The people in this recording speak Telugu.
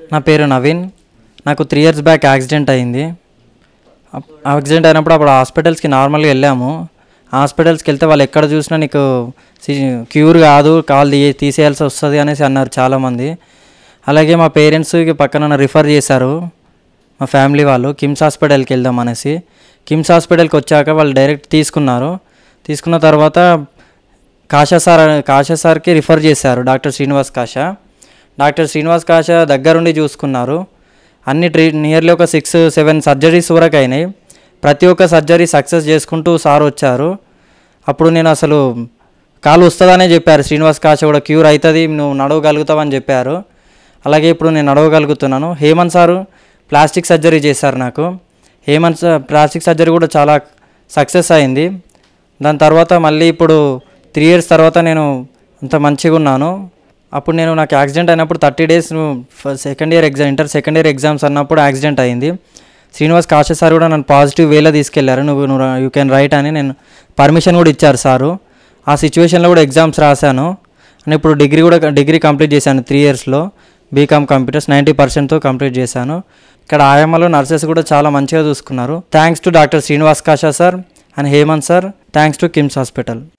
నా పేరు నవీన్ నాకు త్రీ ఇయర్స్ బ్యాక్ యాక్సిడెంట్ అయింది అప్- యాక్సిడెంట్ అయినప్పుడు అప్పుడు హాస్పిటల్స్కి నార్మల్గా వెళ్ళాము హాస్పిటల్స్కి వెళ్తే వాళ్ళు ఎక్కడ చూసినా నీకు సి- క్యూర్ కాదు కాల్ తీ తీసేయాల్సి వస్తుంది అనేసి అన్నారు చాలామంది అలాగే మా పేరెంట్స్ పక్కన రిఫర్ చేశారు మా ఫ్యామిలీ వాళ్ళు కిమ్స్ హాస్పిటల్కి వెళ్దాం అనేసి కిమ్స్ హాస్పిటల్కి వచ్చాక వాళ్ళు డైరెక్ట్ తీసుకున్నారు తీసుకున్న తర్వాత కాషా సార్ కాషా సార్కి రిఫర్ చేశారు డాక్టర్ శ్రీనివాస్ కాషా డాక్టర్ శ్రీనివాస్ కాషా దగ్గరుండి చూసుకున్నారు అన్ని ట్రీ నియర్లీ ఒక సిక్స్ సెవెన్ సర్జరీస్ వరకు అయినాయి ప్రతి ఒక్క సర్జరీ సక్సెస్ చేసుకుంటూ సార్ వచ్చారు అప్పుడు నేను అసలు కాలు వస్తుందనే చెప్పారు శ్రీనివాస్ కాష కూడా క్యూర్ అవుతుంది నువ్వు నడవగలుగుతావని చెప్పారు అలాగే ఇప్పుడు నేను నడవగలుగుతున్నాను హేమంత్ సారు ప్లాస్టిక్ సర్జరీ చేశారు నాకు హేమంత్ సార్ ప్లాస్టిక్ సర్జరీ కూడా చాలా సక్సెస్ అయింది దాని తర్వాత మళ్ళీ ఇప్పుడు త్రీ ఇయర్స్ తర్వాత నేను అంత మంచిగా ఉన్నాను అప్పుడు నేను నాకు యాక్సిడెంట్ అయినప్పుడు thirty days second year exam inter second year exams అన్నప్పుడు యాక్సిడెంట్ అయింది శ్రీనివాస్ కాశ సార్ కూడా నన్ను పాజిటివ్ వేలో తీసుకెళ్లారు నువ్వు నువ్వు యూ కెన్ రైట్ అని నేను పర్మిషన్ కూడా ఇచ్చారు సారు ఆ సిచ్యువేషన్లో కూడా ఎగ్జామ్స్ రాశాను నేను ఇప్పుడు డిగ్రీ కూడా డిగ్రీ కంప్లీట్ చేశాను త్రీ ఇయర్స్లో బీకామ్ కంప్యూటర్స్ నైంటీ పర్సెంట్తో కంప్లీట్ చేశాను ఇక్కడ ఆయమ్మలో నర్సెస్ కూడా చాలా మంచిగా చూసుకున్నారు thanks to doctor Srinivas Kasha sir and Hemanth sir thanks to KIMS hospital